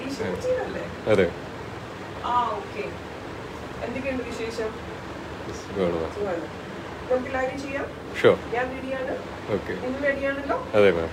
ഏഷ്യനല്ലേ അതെ ആ ഓക്കെ എന്തൊക്കെയുണ്ട് വിശേഷം സുഖമാണ് സുഖമാണ് നമുക്ക് ലൈവ് ചെയ്യാം ഷോ ഞാൻ റെഡിയാണ് ഓക്കെ നിങ്ങൾ റെഡിയാണല്ലോ അതെ മാം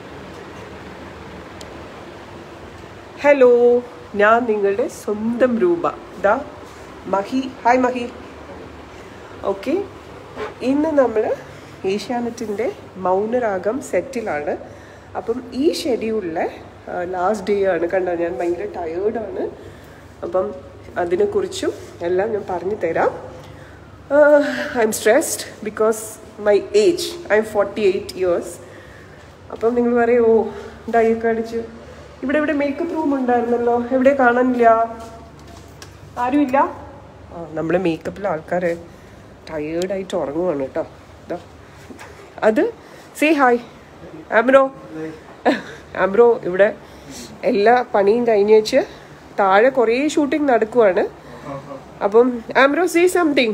ഹലോ ഞാൻ നിങ്ങളുടെ സ്വന്തം രൂപ ദാ മഹി ഹായ് മഹി ഓക്കെ ഇന്ന് നമ്മൾ ഏഷ്യാനെറ്റിൻ്റെ മൗനരാഗം സെറ്റിലാണ് അപ്പം ഈ ഷെഡ്യൂളിലെ ലാസ്റ്റ് ഡേ ആണ് കണ്ടോ ഞാൻ ഭയങ്കര ടയേർഡാണ് അപ്പം അതിനെക്കുറിച്ചും എല്ലാം ഞാൻ പറഞ്ഞു തരാം I'm stressed because my age I'm forty eight years അപ്പം നിങ്ങൾ പറയും ഓ ഡൈയൊക്കെ അടിച്ച് ഇവിടെ ഇവിടെ മേക്കപ്പ് റൂം ഉണ്ടായിരുന്നല്ലോ എവിടെ കാണാനില്ല ആരുമില്ല ആ നമ്മുടെ മേക്കപ്പിലെ ആൾക്കാർ ടയേർഡായിട്ട് ഉറങ്ങുവാണ് കേട്ടോ ഇതാ അത് സേ ഹായ് ആംബ്രോ ആംബ്രോ ഇവിടെ എല്ലാ പണിയും കഴിഞ്ഞ് വെച്ച് താഴെ കുറേ ഷൂട്ടിംഗ് നടക്കുവാണ് അപ്പം ആംബ്രോ സേ സംതിങ്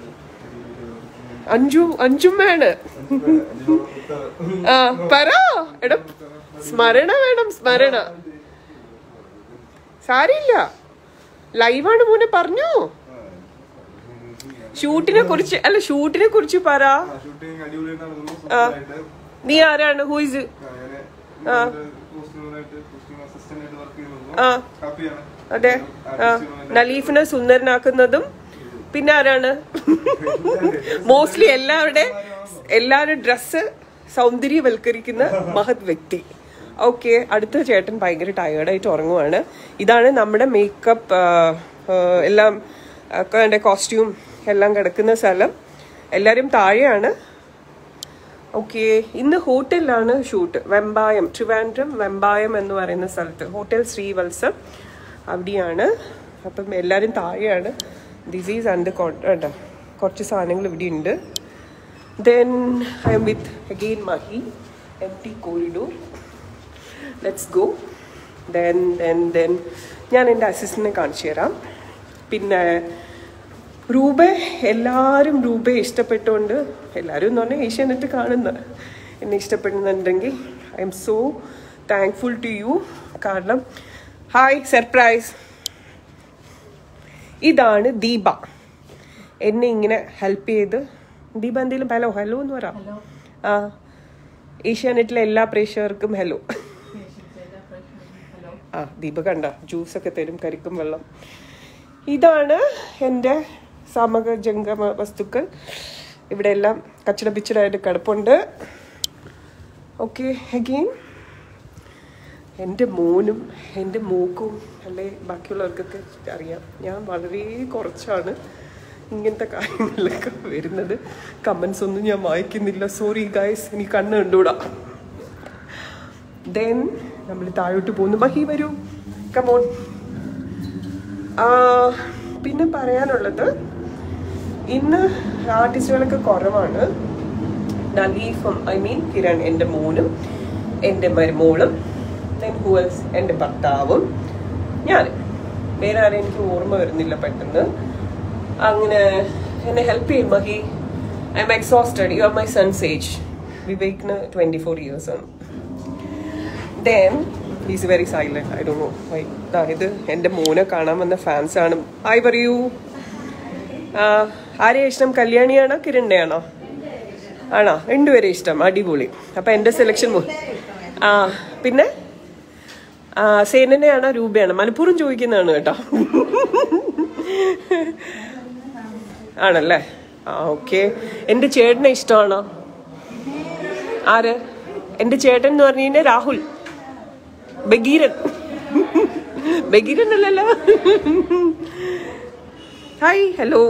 അഞ്ചു അഞ്ചുമ്മയാണ് ആ പറ എടാ സ്മരണ വേണം സ്മരണ സാരിയില്ല ലൈവാണ് മോനെ പറഞ്ഞു ഷൂട്ടിനെ കുറിച്ച് അല്ല ഷൂട്ടിനെ കുറിച്ച് പറ ഷൂട്ടിംഗ് അടിപൊളിയായിട്ട് നടന്നു ആ. സൂപ്പറായിട്ട് നീ ആരാണ് ഹൂയിസ് അങ്ങനെ ആ. കോസ്റ്റ്യൂമറായിട്ട് കോസ്റ്റ്യൂം അസിസ്റ്റന്റ് ആയിട്ട് വർക്ക് ആ. ചെയ്യുന്നു ഹാപ്പിയാണ് അതെ ആ നലീഫിനെ സുന്ദരനാക്കുന്നതും പിന്നെ ആരാണ് മോസ്റ്റ്ലി എല്ലാവരുടെ എല്ലാവരുടെ ഡ്രസ്സ് സൗന്ദര്യവൽക്കരിക്കുന്ന മഹത് വ്യക്തി ഓക്കെ അടുത്ത ചേട്ടൻ ഭയങ്കര ടയേർഡായിട്ട് ഉറങ്ങുവാണ് ഇതാണ് നമ്മുടെ മേക്കപ്പ് എല്ലാം എൻ്റെ കോസ്റ്റ്യൂം എല്ലാം കിടക്കുന്ന സ്ഥലം എല്ലാവരും താഴെയാണ് ഓക്കെ ഇന്ന് ഹോട്ടലിലാണ് ഷൂട്ട് വെമ്പായം ട്രിവാൻഡ്രം വെമ്പായം എന്ന് പറയുന്ന സ്ഥലത്ത് ഹോട്ടൽ ശ്രീവത്സം അവിടെയാണ് അപ്പം എല്ലാവരും താഴെയാണ് ദിസ് ഈസ് അണ്ട് കേട്ടോ കുറച്ച് സാധനങ്ങൾ ഇവിടെ ഉണ്ട് then I'm with again Mahi M T corridor let's go then then then ഞാൻ എൻ്റെ അസിസ്റ്റൻറ്റിനെ കാണിച്ചു തരാം പിന്നെ രൂപ എല്ലാവരും രൂപയെ ഇഷ്ടപ്പെട്ടുകൊണ്ട് എല്ലാവരും എന്ന് പറഞ്ഞാൽ ഏഷ്യാനെറ്റ് കാണുന്ന എന്നെ ഇഷ്ടപ്പെടുന്നുണ്ടെങ്കിൽ I'm so thankful to you കാരണം ഹായ് സർപ്രൈസ് ഇതാണ് ദീപ എന്നെ ഇങ്ങനെ ഹെൽപ്പ് ചെയ്ത് ദീപ എന്തെങ്കിലും ഹലോ ഹലോ എന്ന് പറ ആ ഏഷ്യാനെറ്റിലെ എല്ലാ പ്രേക്ഷകർക്കും ഹലോ ആ ദീപ കണ്ട ജ്യൂസൊക്കെ തരും കരിക്കും വെള്ളം ഇതാണ് എൻ്റെ സമക ജംഗമ വസ്തുക്കൾ ഇവിടെ എല്ലാം കച്ചട പിച്ചടായിട്ട് കിടപ്പുണ്ട് ഓക്കെ അഗെയിൻ എൻ്റെ മോനും എൻ്റെ മൂക്കും അല്ലെ ബാക്കിയുള്ളവർക്കൊക്കെ അറിയാം ഞാൻ വളരെ കുറച്ചാണ് ഇങ്ങനത്തെ കാര്യങ്ങളിലൊക്കെ വരുന്നത് കമൻസ് ഒന്നും ഞാൻ വായിക്കുന്നില്ല സോറി ഗൈസ് ഇനി കണ്ണ് കണ്ടുകൂടാ ദെൻ നമ്മൾ താഴോട്ട് പോകുന്നു മഹി വരൂ കമോൺ പിന്നെ പറയാനുള്ളത് ഇന്ന് ആർട്ടിസ്റ്റുകളൊക്കെ കുറവാണ് നലീഫും ഐ മീൻ കിരൺ എൻ്റെ മോനും എൻ്റെ മരുമോളും ദെൻ ഹുവൽസ് എൻ്റെ ഭർത്താവും ഞാൻ വേറെ ആരെയും എനിക്ക് ഓർമ്മ വരുന്നില്ല പെട്ടെന്ന് അങ്ങനെ എന്നെ ഹെൽപ്പ് ചെയ്യും Mahi I'm exhausted you are my son's age വിവേകിന് ട്വൻറ്റി ഫോർ ഇയേഴ്സ് ആണ് then is very silent I ഡോ നോ വൈ ഇത് എൻ്റെ മോനെ കാണാൻ വന്ന ഫാൻസ് ആണ് ഹായ് പറയൂ ആ, ആരെയാ ഇഷ്ടം കല്യാണിയാണോ കിരണിനെയാണോ ആണോ രണ്ടുപേരെ ഇഷ്ടം അടിപൊളി അപ്പം എൻ്റെ സെലക്ഷൻ ആ പിന്നെ ആ സേനനെയാണോ രൂപയാണോ മനഃപൂർവ്വം ചോദിക്കുന്നതാണ് കേട്ടോ ആണല്ലേ ആ ഓക്കെ എൻ്റെ ചേട്ടനെ ഇഷ്ടമാണോ ആര് എൻ്റെ ചേട്ടൻ എന്ന് പറഞ്ഞു കഴിഞ്ഞാൽ രാഹുൽ ബഗീരൻ ബഗീരൻ അല്ലല്ലോ ഹായ് ഹലോ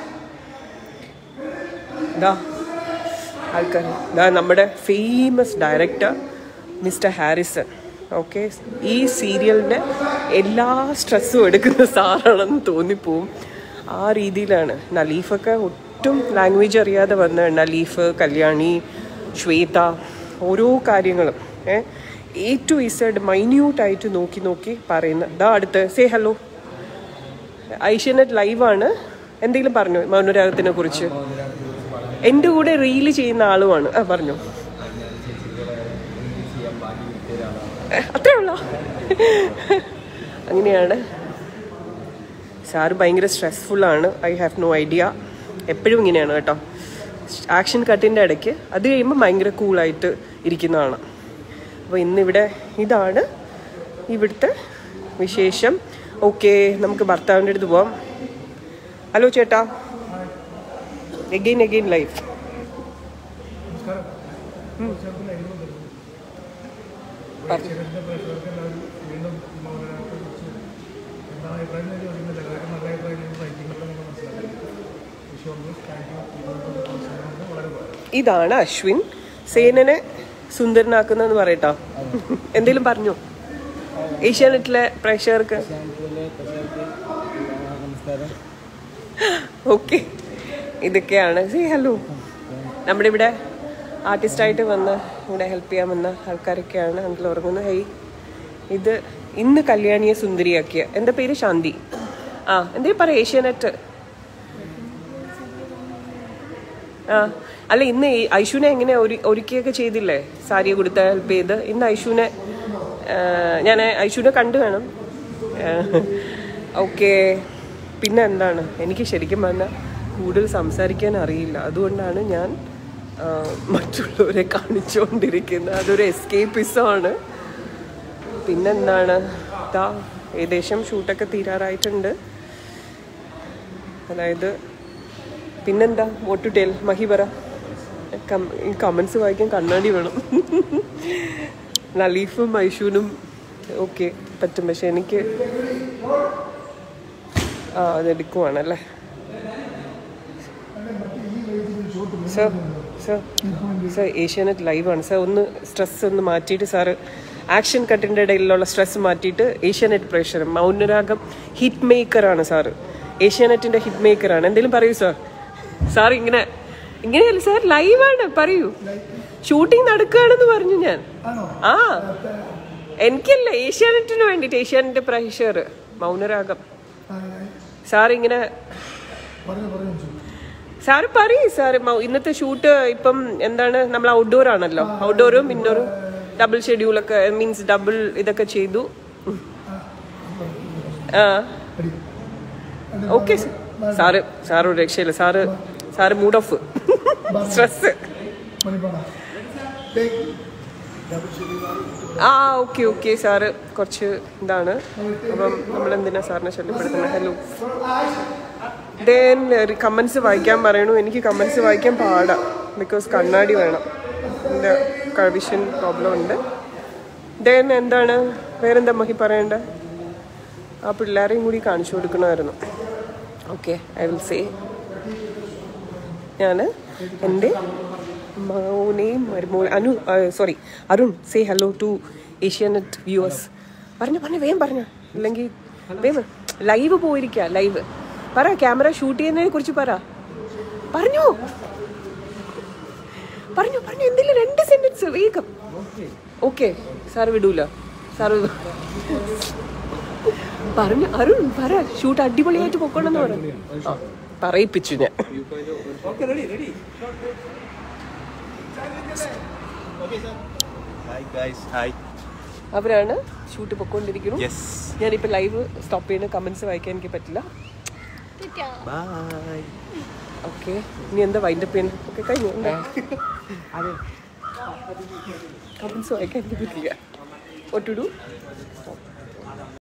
ഇതാ ആൾക്കാർ ഇതാ നമ്മുടെ famous director mister Harrison okay ഈ സീരിയലിൻ്റെ എല്ലാ സ്ട്രെസ്സും എടുക്കുന്ന സാറാണെന്ന് തോന്നിപ്പോവും ആ രീതിയിലാണ് നലീഫൊക്കെ ഒട്ടും ലാംഗ്വേജ് അറിയാതെ വന്ന നലീഫ് കല്യാണി ശ്വേത ഓരോ കാര്യങ്ങളും ഏ എ ടു ഇസഡ് മൈന്യൂട്ടായിട്ട് നോക്കി നോക്കി പറയുന്ന ഇതാ അടുത്ത് സേ ഹലോ ഐഷ്യനെറ്റ് ലൈവാണ് എന്തെങ്കിലും പറഞ്ഞു മൗനരാഗത്തിനെ കുറിച്ച് എൻ്റെ കൂടെ റീല് ചെയ്യുന്ന ആളുമാണ് ആ പറഞ്ഞു ഏ, അത്രേ ഉള്ളോ അങ്ങനെയാണ് സാറ് ഭയങ്കര സ്ട്രെസ്ഫുള്ളാണ് ഐ ഹാവ് നോ ഐഡിയ എപ്പോഴും ഇങ്ങനെയാണ് കേട്ടോ ആക്ഷൻ കട്ടിൻ്റെ ഇടയ്ക്ക് അത് കഴിയുമ്പോൾ ഭയങ്കര കൂളായിട്ട് ഇരിക്കുന്നതാണ് അപ്പോൾ ഇന്നിവിടെ ഇതാണ് ഇവിടുത്തെ വിശേഷം ഓക്കെ നമുക്ക് ഭർത്താവിൻ്റെ അടുത്ത് പോവാം ഹലോ ചേട്ടാ എഗെയിൻ എഗെയിൻ ലൈഫ് ഇതാണ് അശ്വിൻ സേനനെ സുന്ദരനാക്കുന്നതെന്ന് പറയട്ടോ എന്തേലും പറഞ്ഞോ ഏഷ്യാനെറ്റിലെ പ്രേക്ഷകർക്ക് നമസ്കാരം ഓക്കെ ഇതൊക്കെയാണ് സി ഹലോ നമ്മുടെ ഇവിടെ ആർട്ടിസ്റ്റായിട്ട് വന്ന് ഇവിടെ ഹെൽപ്പ് ചെയ്യാൻ വന്ന ആൾക്കാരൊക്കെയാണ് അതിൽ ഉറങ്ങുന്നത് ഹൈ ഇത് ഇന്ന് കല്യാണിയെ സുന്ദരിയാക്കിയ എൻ്റെ പേര് ശാന്തി ആ എന്തേ പറ ഏഷ്യാനെറ്റ് ആ അല്ല ഇന്ന് ഈ ഐഷുവിനെ എങ്ങനെ ഒരു ഒരുക്കിയൊക്കെ ചെയ്തില്ലേ സാരി കൊടുത്ത് ഹെൽപ്പ് ചെയ്ത് ഇന്ന് ഐഷുവിനെ ഞാൻ ഐഷുവിനെ കണ്ടു വേണം ഓക്കെ പിന്നെ എന്താണ് എനിക്ക് ശരിക്കും പറഞ്ഞാൽ കൂടുതൽ സംസാരിക്കാൻ അറിയില്ല അതുകൊണ്ടാണ് ഞാൻ ആ, മറ്റുള്ളവരെ കാണിച്ചുകൊണ്ടിരിക്കുന്നത് അതൊരു എസ്കേപ്പിസമാണ് പിന്നെന്താണ് ഇതാ ഏകദേശം ഷൂട്ടൊക്കെ തീരാറായിട്ടുണ്ട് അതായത് പിന്നെന്താ വോട്ട് ടു ടെൽ മഹി പറ കമൻസ് വായിക്കാൻ കണ്ണാടി വേണം നലീഫും ഐഷുവിനും ഓക്കെ പറ്റും പക്ഷെ എനിക്ക് ആ അതെടുക്കുവാണല്ലേ സർ സർ സർ ഏഷ്യാനെറ്റ് ലൈവാണ് സർ ഒന്ന് സ്ട്രെസ് ഒന്ന് മാറ്റിയിട്ട് സാറ് ആക്ഷൻ കട്ടിൻ്റെ ഇടയിലുള്ള സ്ട്രെസ് മാറ്റിയിട്ട് ഏഷ്യാനെറ്റ് പ്രേക്ഷകർ മൗനരാഗം ഹിറ്റ് മേക്കറാണ് സാറ് ഏഷ്യാനെറ്റിൻ്റെ ഹിറ്റ് മേക്കറാണ് എന്തെങ്കിലും പറയൂ സാർ സാർ ഇങ്ങനെ ഇങ്ങനെയല്ല സാർ ലൈവാണ് പറയൂ ഷൂട്ടിംഗ് നടക്കുകയാണെന്ന് പറഞ്ഞു ഞാൻ ആ എനിക്കല്ല ഏഷ്യാനെറ്റിന് വേണ്ടിയിട്ട് ഏഷ്യാനെറ്റ് പ്രേക്ഷകർ മൗനരാഗം സാർ ഇങ്ങനെ സാറ് പറയൂ സാറ് മൗ- ഇന്നത്തെ ഷൂട്ട് ഇപ്പം എന്താണ് നമ്മൾ ഔട്ട്ഡോർ ആണല്ലോ ഔട്ട്ഡോറും ഇൻഡോറും ഡബിൾ ഷെഡ്യൂളൊക്കെ മീൻസ് ഡബിൾ ഇതൊക്കെ ചെയ്തു ആ ഓക്കെ സാറ് സാറ് ഒരു രക്ഷയില്ല sir sir mood off stress ആ ഓക്കെ ഓക്കെ സാറ് കുറച്ച് ഇതാണ് അപ്പം നമ്മൾ എന്തിനാ സാറിനെ ശല്യപ്പെടുത്തുന്നത് ഹലോ ദെൻ കമൻസ് വായിക്കാൻ പറയണു എനിക്ക് കമൻസ് വായിക്കാൻ പാടാം ബിക്കോസ് കണ്ണാടി വേണം എൻ്റെ വിഷൻ പ്രോബ്ലം ഉണ്ട് ദെൻ എന്താണ് വേറെന്താ മഹി പറയണ്ടേ ആ പിള്ളേരെയും കൂടി കാണിച്ചു കൊടുക്കണമായിരുന്നു ഓക്കെ ഐ വിൽ സേ ഞാൻ എൻ്റെ മൗനെയും മരുമോ Anu sorry Arun say hello to Asianet viewers പറഞ്ഞു പറഞ്ഞു വേഗം പറഞ്ഞു ഇല്ലെങ്കിൽ വേഗം ലൈവ് പോയിരിക്കുക ലൈവ് പറ ക്യാമറ ഷൂട്ട് ചെയ്യുന്നതിനെ കുറിച്ച് പറ പറഞ്ഞു പറഞ്ഞു പറഞ്ഞു എന്തെങ്കിലും രണ്ട് സെന്റൻസ് വേഗം ഓക്കെ സാറ് വിടൂല സാറ് പറഞ്ഞു അരുൺ പറ ഷൂട്ട് അടിപൊളിയായിട്ട് പൊക്കോണെന്ന് പറഞ്ഞു ആ പറയിപ്പിച്ചു ഞാൻ ഹായ് ഗൈസ് ഹായ് അവരാണ് ഷൂട്ട് പൊക്കോണ്ടിരിക്കുന്നു യെസ് ഞാനിപ്പോൾ ലൈവ് സ്റ്റോപ്പ് ചെയ്യുന്ന കമൻസ് വായിക്കാൻ എനിക്ക് പറ്റില്ല ബൈ ഓക്കെ ഇനി എന്താ വൈൻഡപ്പ് ചെയ്യാൻ ഓക്കെ കഴിഞ്ഞു കമൻസ് വായിക്കാൻ എനിക്ക് പറ്റില്ല ഒട്ടുടു